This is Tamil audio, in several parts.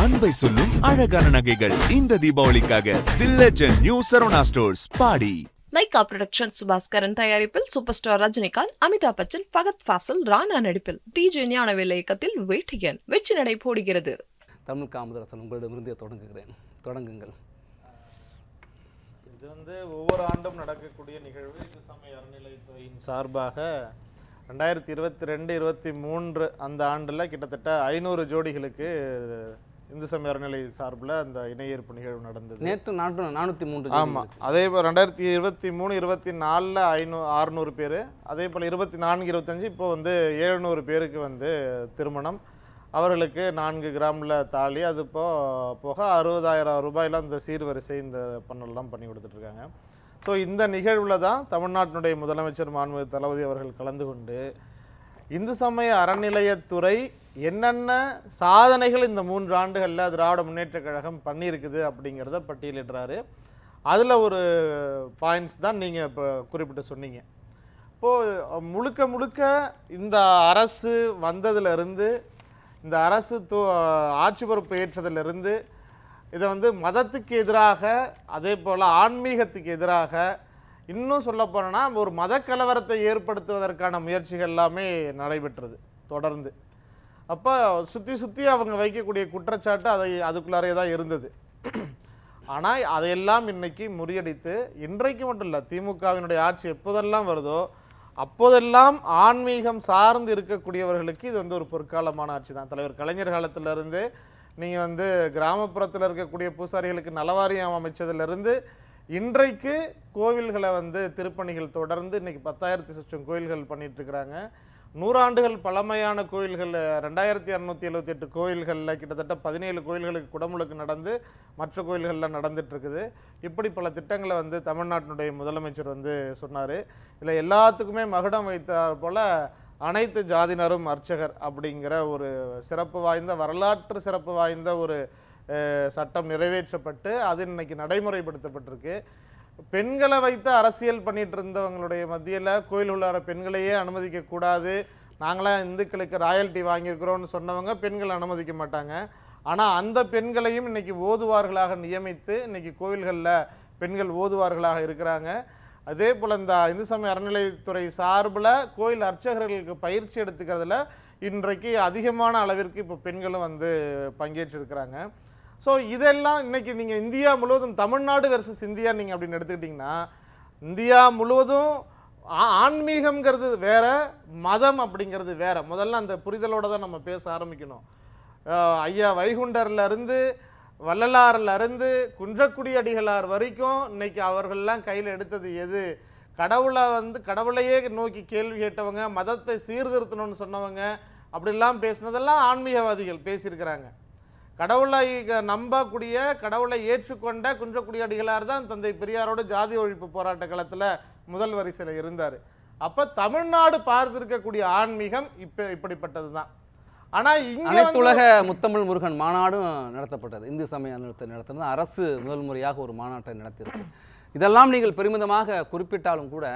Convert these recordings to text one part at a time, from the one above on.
அன்பை சொல்லும் அழகான நகைகள் இந்த தீபாவளிக்காக The Legend New Saravana Stores பாடி லைகா புரொடக்ஷன் சுபாஸ்கரன் தயாரிப்பில் சூப்பர் ஸ்டார் ரஜினிகாந்த் அமிதாப் பச்சன் ஃபகத் ஃபாசில் ராணா நடிப்பில் டிஜே ஞானவேல் இயக்கத்தில் வேட்டியன் வெற்றி நடை போடுகிறது தமிழ் காமதரசன் உங்களிடமிருந்து தொடங்குகிறேன் தொடங்குங்கள் இது வந்து ஒவ்வொரு ஆண்டும் நடக்கக்கூடிய நிகழ்வு இந்து சமய அறநிலைத்துறையின் சார்பாக ரெண்டாயிரத்தி இருபத்தி ரெண்டு இருபத்தி மூன்று அந்த ஆண்டில் கிட்டத்தட்ட ஐநூறு ஜோடிகளுக்கு இந்து சமய அறநிலை சார்பில் அந்த இணையேற்பு நிகழ்வு நடந்தது நேற்று நானூற்று நானூற்றி மூன்று ஆமாம் அதே போல் ரெண்டாயிரத்தி இருபத்தி மூணு இருபத்தி நாலில் ஐநூ அறுநூறு பேர் அதே போல் இருபத்தி நான்கு இருபத்தஞ்சு இப்போ வந்து எழுநூறு பேருக்கு வந்து திருமணம் அவர்களுக்கு நான்கு கிராமில் தாலி அது போ போக அறுபதாயிரம் ரூபாயில் அந்த சீர்வரிசை இந்த பண்ணலாம் பண்ணி கொடுத்துட்ருக்காங்க ஸோ இந்த நிகழ்வில் தான் தமிழ்நாட்டினுடைய முதலமைச்சர் மாண்பு தளபதி அவர்கள் கலந்து கொண்டு இந்து சமய அறநிலையத்துறை என்னென்ன சாதனைகள் இந்த மூன்று ஆண்டுகளில் திராவிட முன்னேற்றக் கழகம் பண்ணியிருக்குது அப்படிங்கிறத பட்டியலிடுறாரு அதில் ஒரு பாயிண்ட்ஸ் தான் நீங்கள் இப்போ குறிப்பிட்டு சொன்னீங்க இப்போது முழுக்க முழுக்க இந்த அரசு வந்ததிலிருந்து இந்த அரசு தோ ஆட்சி பொறுப்பு ஏற்றதிலிருந்து இதை வந்து மதத்துக்கு எதிராக அதே போல் ஆன்மீகத்துக்கு எதிராக இன்னும் சொல்ல போனோன்னா ஒரு மத கலவரத்தை ஏற்படுத்துவதற்கான முயற்சிகள் எல்லாமே நடைபெற்றது தொடர்ந்து அப்போ சுற்றி சுற்றி அவங்க வைக்கக்கூடிய குற்றச்சாட்டு அதை அதுக்குள்ளாரே தான் இருந்தது ஆனால் அதையெல்லாம் இன்னைக்கு முறியடித்து இன்றைக்கு மட்டும் இல்லை திமுகவினுடைய ஆட்சி எப்போதெல்லாம் வருதோ அப்போதெல்லாம் ஆன்மீகம் சார்ந்து இருக்கக்கூடியவர்களுக்கு இது வந்து ஒரு பொற்காலமான ஆட்சி தான் தலைவர் கலைஞர் காலத்திலிருந்து நீங்கள் வந்து கிராமப்புறத்தில் இருக்கக்கூடிய பூசாரிகளுக்கு நலவாரியம் அமைச்சதிலிருந்து இன்றைக்கு கோவில்களை வந்து திருப்பணிகள் தொடர்ந்து இன்னைக்கு பத்தாயிரத்தி சொச்சம் கோயில்கள் பண்ணிட்டு இருக்கிறாங்க நூறாண்டுகள் பழமையான கோயில்கள் ரெண்டாயிரத்தி இரநூத்தி எழுபத்தி எட்டு கோயில்களில் கிட்டத்தட்ட பதினேழு கோயில்களுக்கு குடமுழுக்கு நடந்து மற்ற கோயில்களில் நடந்துட்டு இருக்குது இப்படி பல திட்டங்களை வந்து தமிழ்நாட்டினுடைய முதலமைச்சர் வந்து சொன்னார் இதில் எல்லாத்துக்குமே மகுடம் வைத்தார் போல அனைத்து ஜாதியினரும் அர்ச்சகர் அப்படிங்கிற ஒரு சிறப்பு வாய்ந்த வரலாற்று சிறப்பு வாய்ந்த ஒரு அஹ், சட்டம் நிறைவேற்றப்பட்டு அது இன்னைக்கு நடைமுறைப்படுத்தப்பட்டிருக்கு பெண்களை வைத்து அரசியல் பண்ணிட்டு இருந்தவங்களுடைய மத்தியில் கோயில் உள்ளார பெண்களையே அனுமதிக்க கூடாது நாங்களாம் இந்துக்களுக்கு ராயல்ட்டி வாங்கியிருக்கிறோம்னு சொன்னவங்க பெண்கள் அனுமதிக்க மாட்டாங்க ஆனால் அந்த பெண்களையும் இன்னைக்கு ஓதுவார்களாக நியமித்து இன்னைக்கு கோயில்களில் பெண்கள் ஓதுவார்களாக இருக்கிறாங்க அதே போல் இந்த இந்து சமய அறநிலையத்துறை சார்பில் கோயில் அர்ச்சகர்களுக்கு பயிற்சி எடுத்துக்கிறதுல இன்றைக்கு அதிகமான அளவிற்கு இப்போ பெண்களும் வந்து பங்கேற்றிருக்கிறாங்க ஸோ இதெல்லாம் இன்னைக்கு நீங்கள் இந்தியா முழுவதும் தமிழ்நாடு வெர்சஸ் இந்தியா நீங்கள் அப்படின்னு எடுத்துக்கிட்டிங்கன்னா இந்தியா முழுவதும் ஆ- ஆன்மீகம்ங்கிறது வேற மதம் அப்படிங்கிறது வேற முதல்ல அந்த புரிதலோட தான் நம்ம பேச ஆரம்பிக்கணும் அஹ் ஐயா வைகுண்டர்ல இருந்து வள்ளலார்ல இருந்து குன்றக்குடி அடிகளார் வரைக்கும் இன்னைக்கு அவர்கள்லாம் கையில் எடுத்தது எது கடவுளை வந்து கடவுளையே நோக்கி கேள்வி கேட்டவங்க மதத்தை சீர்திருத்தணும்னு சொன்னவங்க அப்படிலாம் பேசினதெல்லாம் ஆன்மீகவாதிகள் பேசியிருக்கிறாங்க கடவுளை க- நம்பக்கூடிய கடவுளை ஏற்றுக்கொண்ட குன்றக்குடி அடிகளார் தான் தந்தை பெரியாரோட ஜாதி ஒழிப்பு போராட்ட காலத்தில் முதல் வரிசையில் இருந்தார் அப்போ தமிழ்நாடு பார்த்திருக்கக்கூடிய ஆன்மீகம் இப்போ இப்படிப்பட்டது தான் ஆனால் இங்கே அனைத்துலக முத்தமிழ் முருகன் மாநாடும் நடத்தப்பட்டது இந்து சமய அறநிலையத்துறை நடத்தினது அரசு முதல் முறையாக ஒரு மாநாட்டை நடத்தியிருக்கு இதெல்லாம் நீங்கள் பெருமிதமாக குறிப்பிட்டாலும் கூட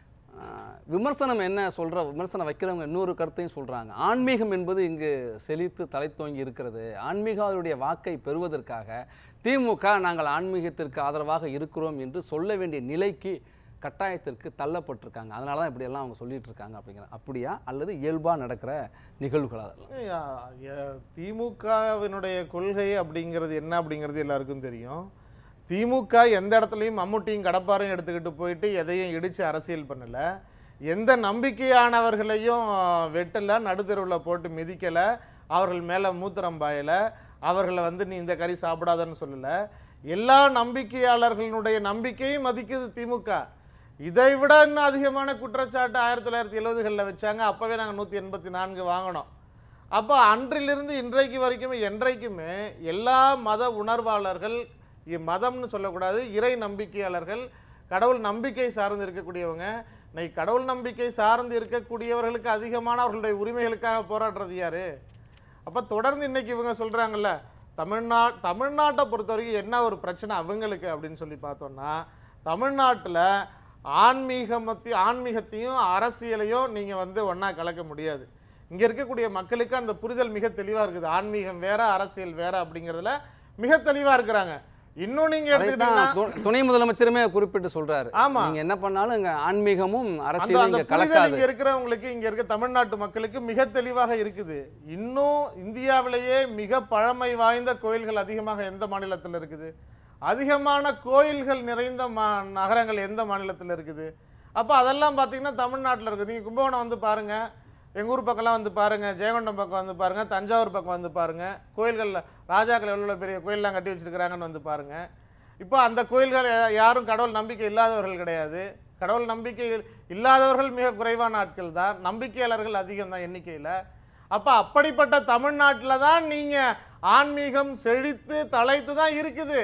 ஆஹ், விமர்சனம் என்ன சொல்ற விமர்சனம் வைக்கிறவங்க இன்னொரு கருத்தையும் சொல்றாங்க ஆன்மீகம் என்பது இங்கு செழித்து தலைத்தோங்கி இருக்கிறது ஆன்மீகருடைய வாக்கை பெறுவதற்காக திமுக நாங்கள் ஆன்மீகத்திற்கு ஆதரவாக இருக்கிறோம் என்று சொல்ல வேண்டிய நிலைக்கு கட்டாயத்திற்கு தள்ளப்பட்டிருக்காங்க அதனால தான் இப்படியெல்லாம் அவங்க சொல்லிட்டு இருக்காங்க அப்படிங்கிற அப்படியா அல்லது இயல்பா நடக்கிற நிகழ்வுகள் அதெல்லாம் ஐயா, எ- திமுகவினுடைய கொள்கை அப்படிங்கிறது என்ன அப்படிங்கிறது எல்லாருக்கும் தெரியும் திமுக எந்த இடத்துலையும் மம்முட்டியும் கடப்பாரையும் எடுத்துக்கிட்டு போயிட்டு எதையும் இடிச்சு அரசியல் பண்ணல எந்த நம்பிக்கையானவர்களையும் வெட்டல நடுத்தெருவில் போட்டு மிதிக்கல அவர்கள் மேலே மூத்திரம் பாயல அவர்களை வந்து நீ இந்த கறி சாப்பிடாதன்னு சொல்லல எல்லா நம்பிக்கையாளர்களுடைய நம்பிக்கையும் மதிக்குது திமுக இதை விட இன்னும் அதிகமான குற்றச்சாட்டு ஆயிரத்தி தொள்ளாயிரத்தி எழுபதுகளில் வச்சாங்க அப்போவே நாங்கள் நூற்றி எண்பத்தி நான்கு வாங்கினோம் அப்போ அன்றிலிருந்து இன்றைக்கு வரைக்குமே என்றைக்குமே எல்லா மத உணர்வாளர்கள் இ- மதம்னு சொல்லக்கூடாது இறை நம்பிக்கையாளர்கள் கடவுள் நம்பிக்கை சார்ந்து இருக்கக்கூடியவங்க இன்னைக்கு கடவுள் நம்பிக்கை சார்ந்து இருக்கக்கூடியவர்களுக்கு அதிகமான அவர்களுடைய உரிமைகளுக்காக போராடுறது யாரு அப்போ தொடர்ந்து இன்னைக்கு இவங்க சொல்றாங்கல்ல தமிழ்நா தமிழ்நாட்டை பொறுத்த வரைக்கும் என்ன ஒரு பிரச்சனை அவங்களுக்கு அப்படின்னு சொல்லி பார்த்தோம்னா தமிழ்நாட்டில் ஆன்மீகமத்தி ஆன்மீகத்தையும் அரசியலையும் நீங்கள் வந்து ஒன்றா கலக்க முடியாது இங்க இருக்கக்கூடிய மக்களுக்கு அந்த புரிதல் மிக தெளிவா இருக்குது ஆன்மீகம் வேற அரசியல் வேற அப்படிங்கிறதுல மிக தெளிவா இருக்கிறாங்க இன்னும் நீங்க அதைத்தான் எடுத்துக்கிட்டீங்கன்னா து- துணை முதலமைச்சருமே குறிப்பிட்டு சொல்றாரு ஆமா நீங்க என்ன பண்ணாலும் இங்க ஆன்மீகமும் அந்த அரசியலும் அந்த இங்க புரிதல் கலக்காது இங்க இருக்கிறவங்களுக்கு இங்க இருக்க தமிழ்நாட்டு மக்களுக்கு மிக தெளிவாக இருக்குது இன்னும் இந்தியாவிலேயே மிக பழமை வாய்ந்த கோயில்கள் அதிகமாக எந்த மாநிலத்தில் இருக்குது அதிகமான கோயில்கள் நிறைந்த மா நகரங்கள் எந்த மாநிலத்தில் இருக்குது அப்போ அதெல்லாம் பார்த்தீங்கன்னா தமிழ்நாட்டில் இருக்குது நீங்கள் கும்பகோணம் வந்து பாருங்க எங்கள் ஊர் பக்கம்லாம் வந்து பாருங்க ஜெயங்கொண்டம் பக்கம் வந்து பாருங்க தஞ்சாவூர் பக்கம் வந்து பாருங்க கோயில்களில் ராஜாக்கள் எவ்வளோ பெரிய கோயிலெலாம் கட்டி வச்சிருக்கிறாங்கன்னு வந்து பாருங்க இப்போ அந்த கோயில்கள் யா- யாரும் கடவுள் நம்பிக்கை இல்லாதவர்கள் கிடையாது கடவுள் நம்பிக்கை இல்லாதவர்கள் மிக குறைவான ஆட்கள் தான் நம்பிக்கையாளர்கள் அதிகம் தான் எண்ணிக்கையில் அப்போ அப்படிப்பட்ட தமிழ்நாட்டில் தான் நீங்கள் ஆன்மீகம் செழித்து தலைத்து தான் இருக்குது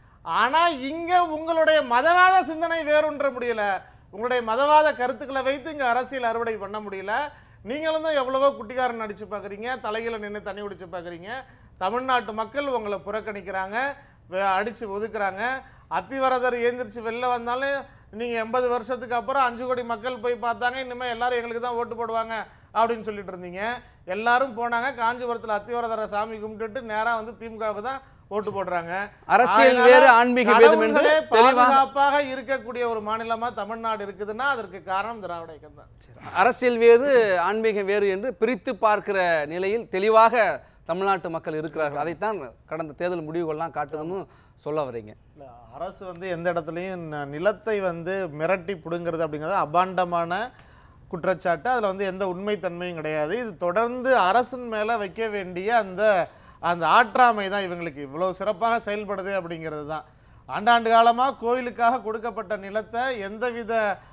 ஆனால் இங்கே உங்களுடைய மதவாத சிந்தனை வேறுன்ற முடியல உங்களுடைய மதவாத கருத்துக்களை வைத்து இங்கே அரசியல் அறுவடை பண்ண முடியல நீங்களும் தான் எவ்வளவோ குட்டிக்காரன் நடிச்சு பார்க்குறீங்க தலையில நின்று தண்ணி குடிச்சு பார்க்குறீங்க தமிழ்நாட்டு மக்கள் உங்களை புறக்கணிக்கிறாங்க வே- அடிச்சு ஒதுக்குறாங்க அத்திவரதர் ஏந்திரிச்சு வெளில வந்தாலும் நீங்க எண்பது வருஷத்துக்கு அப்புறம் அஞ்சு கோடி மக்கள் போய் பார்த்தாங்க இனிமே எல்லாரும் எங்களுக்கு தான் ஓட்டு போடுவாங்க அப்படின்னு சொல்லிட்டு இருந்தீங்க எல்லாரும் போனாங்க காஞ்சிபுரத்துல அத்திவரதரை சாமி கும்பிட்டுட்டு நேரா வந்து திமுகவுக்கு தான் ஓட்டு போடுறாங்க அரசியல் அதனால வேறு ஆன்மீக வேதம் என்று கடவுள்களே தெளிவாக பாதுகாப்பாக இருக்கக்கூடிய ஒரு மாநிலமா தமிழ்நாடு இருக்குதுன்னா அதற்கு காரணம் திராவிட இயக்கம் தான் அரசியல் வேறு ஆன்மீகம் வேறு என்று பிரித்து பார்க்கிற நிலையில் தெளிவாக தமிழ்நாட்டு மக்கள் இருக்கிறார்கள் அதைத்தான் கடந்த தேர்தல் முடிவுகள்லாம் காட்டுதுன்னு சொல்ல வரீங்க இல்ல, அரசு வந்து எந்த இடத்துலையும் ந- நிலத்தை வந்து மிரட்டி பிடுங்கிறது அப்படிங்கிறது அபாண்டமான குற்றச்சாட்டு அதில் வந்து எந்த உண்மைத்தன்மையும் கிடையாது இது தொடர்ந்து அரசின் மேலே வைக்க வேண்டிய அந்த அந்த ஆற்றாமை தான் இவங்களுக்கு இவ்வளோ சிறப்பாக செயல்படுது அப்படிங்கிறது தான் ஆண்டாண்டு காலமாக கோயிலுக்காக கொடுக்கப்பட்ட நிலத்தை எந்தவித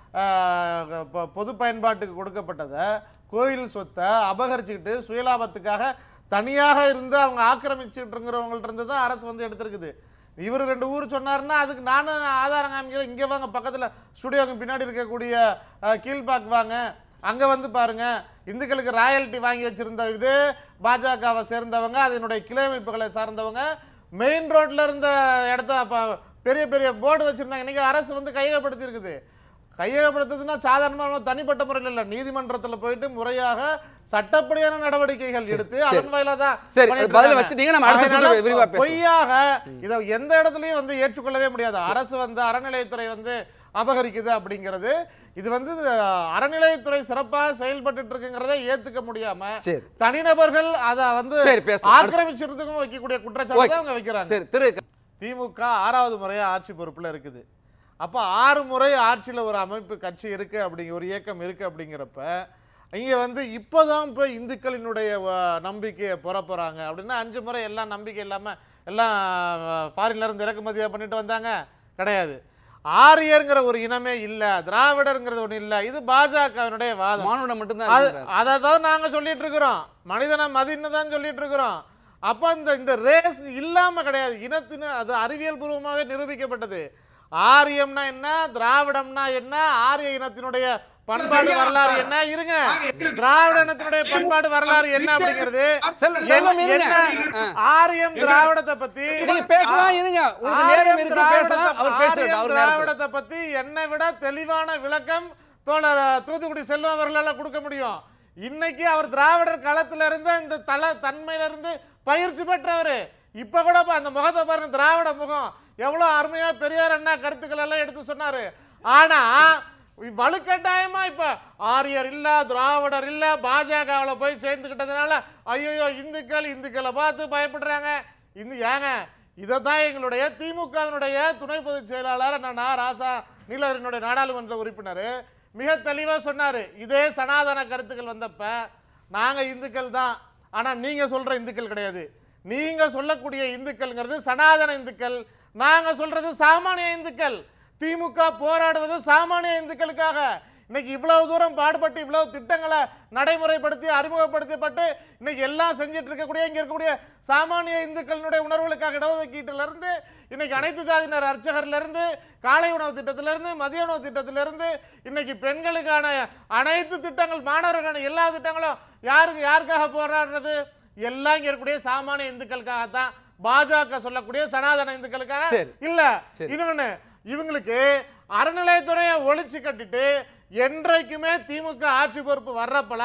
ஆஹ், பொ- பொது பயன்பாட்டுக்கு கொடுக்கப்பட்டதை கோயில் சொத்தை அபகரிச்சுக்கிட்டு சுயலாபத்துக்காக தனியாக இருந்து அவங்க ஆக்கிரமிச்சுட்டு இருக்கிறவங்கள்ட்ட இருந்து தான் அரசு வந்து எடுத்திருக்குது இவர் ரெண்டு ஊர் சொன்னாருன்னா அதுக்கு நானும் ஆதாரம் காமிக்கிறேன் இங்கே வாங்க பக்கத்தில் ஸ்டுடியோக்கு பின்னாடி இருக்கக்கூடிய அஹ், கீழ்பாக் வாங்க அங்கே வந்து பாருங்க இந்துக்களுக்கு ராயல்ட்டி வாங்கி வச்சிருந்த இது பாஜகவை சேர்ந்தவங்க அதனுடைய கிளை அமைப்புகளை சார்ந்தவங்க மெயின் ரோட்ல இருந்த இடத்த அப்ப பெரிய பெரிய போர்டு வச்சிருந்தாங்க இன்னைக்கு அரசு வந்து கையகப்படுத்தி இருக்குது கையகப்படுத்துறதுன்னா சாதாரணமாக தனிப்பட்ட முறையில் இல்லை நீதிமன்றத்தில் போயிட்டு முறையாக சட்டப்படியான நடவடிக்கைகள் எடுத்து அதன் வாயிலாக தான் சரி, பண்ணிட்டு பதில இருக்காங்க. வச்சுட்டீங்க, நம்ம அடுத்த அதனால சுற்று விரிவா பேசுவோம். பொய்யாக இதை எந்த இடத்துலயும் வந்து ஏற்றுக்கொள்ளவே முடியாது அரசு வந்து அறநிலையத்துறை வந்து அபகரிக்குது அப்படிங்கிறது இது வந்து அஹ், அறநிலையத்துறை சிறப்பாக செயல்பட்டு இருக்குங்கிறத ஏத்துக்க முடியாம சரி தனிநபர்கள் அதை வந்து சரி பேசலாம் அடுத்து- ஆக்கிரமிச்சிருந்துக்கும் வைக்கக்கூடிய குற்றச்சாட்டு ஓகே. தான் அவங்க வைக்கிறாங்க சரி திரு திமுக ஆறாவது முறையா ஆட்சி பொறுப்புல இருக்குது அப்போ ஆறு முறை ஆட்சியில ஒரு அமைப்பு கட்சி இருக்கு அப்படிங்கிற ஒரு இயக்கம் இருக்கு அப்படிங்கிறப்ப இங்க வந்து இப்போதான் போய் இந்துக்களினுடைய வ- நம்பிக்கையை புற போறாங்க அப்படின்னா அஞ்சு முறை எல்லாம் நம்பிக்கை இல்லாம எல்லாம் ஃபாரின்ல இருந்து இறக்குமதியா பண்ணிட்டு வந்தாங்க கிடையாது ஆரியருங்கிற ஒரு இனமே இல்ல திராவிடருங்கிறது ஒண்ணு இல்ல இது பாஜகவினுடைய வாதம் மானுடம் மட்டும்தான் அது இருக்கிறார். அதை தான் நாங்க சொல்லிட்டு இருக்கிறோம் மனிதனை மதின்னு தான் சொல்லிட்டு இருக்கிறோம் அப்ப இந்த இந்த ரேஸ் இல்லாம கிடையாது இனத்தின அது அறிவியல் பூர்வமாவே நிரூபிக்கப்பட்டது ஆரியம்னா என்ன திராவிடம்னா என்ன ஆரிய இனத்தினுடைய பண்பாடு வரலாறு என்ன இருங்க திராவிட இனத்தினுடைய பண்பாடு வரலாறு என்ன அப்படிங்கிறது செல்வ- செல்வம் என்ன- இருங்க. என்ன ஆ. ஆரியம் திராவிடத்தை பத்தி நீங்க பேசலாம் இருங்க உங்களுக்கு நேரம் ஆரியம் இருக்கு பேசலாம் அவர் திராவிடத்தை- பேசுறாரு ஆரியம் அவர் நேரத்துல திராவிடத்தை பத்தி என்னை விட தெளிவான விளக்கம் தோழர் அஹ், தூத்துக்குடி செல்வம் அவர்களால கொடுக்க முடியும் இன்னைக்கு அவர் திராவிடர் களத்துல இருந்து இந்த தல தன்மையில இருந்து பயிற்சி பெற்றவர் இப்ப கூட பா- அந்த முகத்தை பாருங்க திராவிட முகம் எவ்வளவு அருமையா பெரியார் அண்ணா கருத்துக்கள் எல்லாம் எடுத்து சொன்னாரு ஆனா வலுக்கட்டாயமா இப்ப ஆரியர் இல்ல திராவிடர் இல்ல பாஜகவுல போய் சேர்ந்துக்கிட்டதுனால ஐயோ இந்துக்கள் இந்துக்களை பார்த்து பயப்படுறாங்க இந்து ஏங்க இதை தான் எங்களுடைய திமுகவினுடைய துணை பொதுச் செயலாளர் அண்ணா ராசா நீலகரினுடைய நாடாளுமன்ற உறுப்பினர் மிக தெளிவாக சொன்னார் இதே சனாதன கருத்துக்கள் வந்தப்ப நாங்கள் இந்துக்கள் தான் ஆனால் நீங்கள் சொல்கிற இந்துக்கள் கிடையாது நீங்கள் சொல்லக்கூடிய இந்துக்கள்ங்கிறது சனாதன இந்துக்கள் நாங்கள் சொல்கிறது சாமானிய இந்துக்கள் திமுக போராடுவது சாமானிய இந்துக்களுக்காக இன்னைக்கு இவ்வளவு தூரம் பாடுபட்டு இவ்வளவு திட்டங்களை நடைமுறைப்படுத்தி அறிமுகப்படுத்தப்பட்டு இன்னைக்கு எல்லாம் செஞ்சுட்டு இருக்கக்கூடிய இங்க இருக்கக்கூடிய சாமானிய இந்துக்களினுடைய உணர்வுகளுக்காக இடஒதுக்கீட்டுல இருந்து இன்னைக்கு அனைத்து ஜாதியினர் அர்ச்சகர்ல இருந்து காலை உணவு திட்டத்தில இருந்து மதிய உணவு திட்டத்தில இருந்து இன்னைக்கு பெண்களுக்கான அனைத்து திட்டங்கள் மாணவர்களுக்கான எல்லா திட்டங்களும் யாருக்கு யாருக்காக போராடுறது எல்லாம் இங்க இருக்கக்கூடிய சாமானிய இந்துக்களுக்காக தான் பாஜக சொல்லக்கூடிய சனாதன இந்துக்களுக்காக சரி. இல்ல சரி. இன்னொன்னு இவங்களுக்கு அறநிலையத்துறையை ஒழிச்சு கட்டிட்டு என்றைக்குமே திமுக ஆட்சி பொறுப்பு வர்றப்பலாம்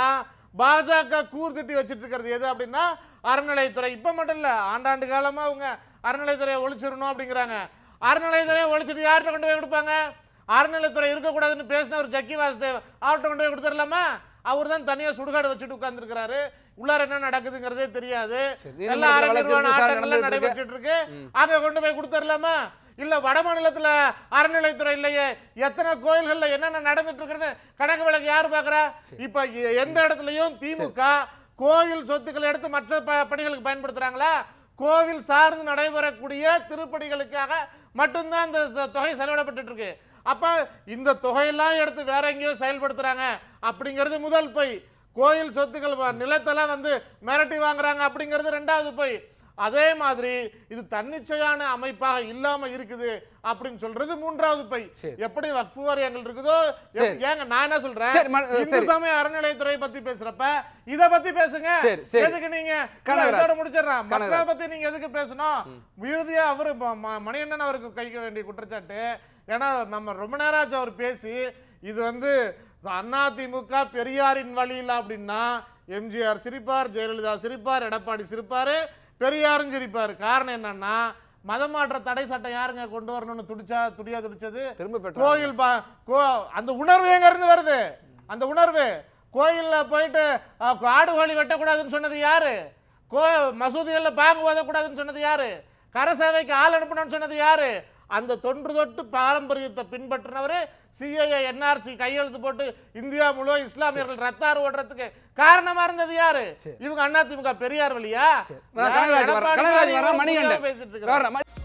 பாஜக கூர்திட்டி வச்சிட்டு இருக்கிறது எது அப்படின்னா அறநிலையத்துறை இப்ப மட்டும் இல்ல ஆண்டாண்டு காலமா அவங்க அறநிலையத்துறையை ஒழிச்சிடணும் அப்படிங்கிறாங்க அறநிலையத்துறையை ஒழிச்சிட்டு யார்கிட்ட கொண்டு போய் கொடுப்பாங்க அறநிலையத்துறை இருக்கக்கூடாதுன்னு பேசின ஒரு ஜக்கி வாசுதேவ் அவர்கிட்ட கொண்டு போய் கொடுத்துடலாமா அவர் தான் தனியா சுடுகாடு வச்சுட்டு உட்கார்ந்துருக்கிறாரு உள்ளார என்ன நடக்குதுங்கிறதே தெரியாது சரி, எல்லா நீதிமன்ற அரை வழக்கு நிர்வாண விசாரணை ஆட்டங்கள்லாம் நடந்துட்டு இருக்கு. நடைபெற்றுட்டு இருக்கு அங்க கொண்டு போய் கொடுத்துடலாமா இல்ல வட மாநிலத்துல அறநிலைத்துறை இல்லையே எத்தனை கோயில்கள்ல என்னென்ன நடந்துட்டு இருக்கிறது கணக்கு வழக்கு யாரு பாக்குறா இப்ப எ- எந்த இடத்துலயும் திமுக கோவில் சொத்துக்களை எடுத்து மற்ற ப- பணிகளுக்கு பயன்படுத்துறாங்களா கோவில் சார்ந்து நடைபெறக்கூடிய திருப்பணிகளுக்காக மட்டும்தான் இந்த ச- தொகை செலவிடப்பட்டு இருக்கு அப்ப இந்த தொகையெல்லாம் எடுத்து வேற எங்கேயோ செயல்படுத்துறாங்க அப்படிங்கிறது முதல் பொய் கோயில் சொத்துக்கள் வ- நிலத்தெல்லாம் வந்து மிரட்டி வாங்குறாங்க அப்படிங்கிறது ரெண்டாவது பொய் அதே மாதிரி இது தன்னிச்சையான அமைப்பாக இல்லாம இருக்குது அப்படின்னு சொல்றது மூன்றாவது பை சரி. எப்படி வக்ஃபு வாரியங்கள் இருக்குதோ எப்- சரி. ஏங்க நான் என்ன சொல்றேன் சரி, ம- இந்து சரி. சமய அறநிலையத்துறை பத்தி பேசுறப்ப இத பத்தி பேசுங்க சரி, சரி. எதுக்கு நீங்க கனகராஜ். இதோட முடிச்சிடுறேன் மற்ற கனகராஜ். பத்தி நீங்க எதுக்கு பேசணும் இறுதியா அவரு ம- ம- மணிகண்டன் அவருக்கு கைக்க வேண்டிய குற்றச்சாட்டு ஏன்னா நம்ம ரொம்ப நேரம் ஆச்சு அவர் பேசி இது வந்து அதிமுக பெரியாரின் வழியில் அப்படின்னா எம்ஜிஆர் சிரிப்பார் ஜெயலலிதா சிரிப்பார் எடப்பாடி சிரிப்பாரு பெரியாரும் சிரிப்பார் காரணம் என்னன்னா மதமாற்ற தடை சட்டம் யாருங்க கொண்டு வரணும்னு துடிச்சா துடியா துடிச்சது திரும்ப பெற்றாங்க. கோயில் பா- கோ அந்த உணர்வு எங்க இருந்து வருது அந்த உணர்வு கோயில்ல போயிட்டு அஹ், ஆடு கோழி வெட்டக்கூடாதுன்னு சொன்னது யாரு கோ மசூதிகளில் பாங்கு ஓதக்கூடாதுன்னு சொன்னது யாரு கரசேவைக்கு ஆள் அனுப்பணும்னு சொன்னது யாரு அந்த தொன்று தொட்டு பாரம்பரியத்தை பின்பற்றினவர் சிஐஏ என்ஆர்சி கையெழுத்து போட்டு இந்தியா முழு இஸ்லாமியர்கள் ரத்தாறு ஓடுறதுக்கு காரணமா இருந்தது யாரு சரி. இவங்க அதிமுக பெரியார் வழியா கனகராஜ் வர எடப்பாடி கனகராஜ் வர மாதிரி மணிகண்டன் பேசிட்டு இருக்காரு வர ம-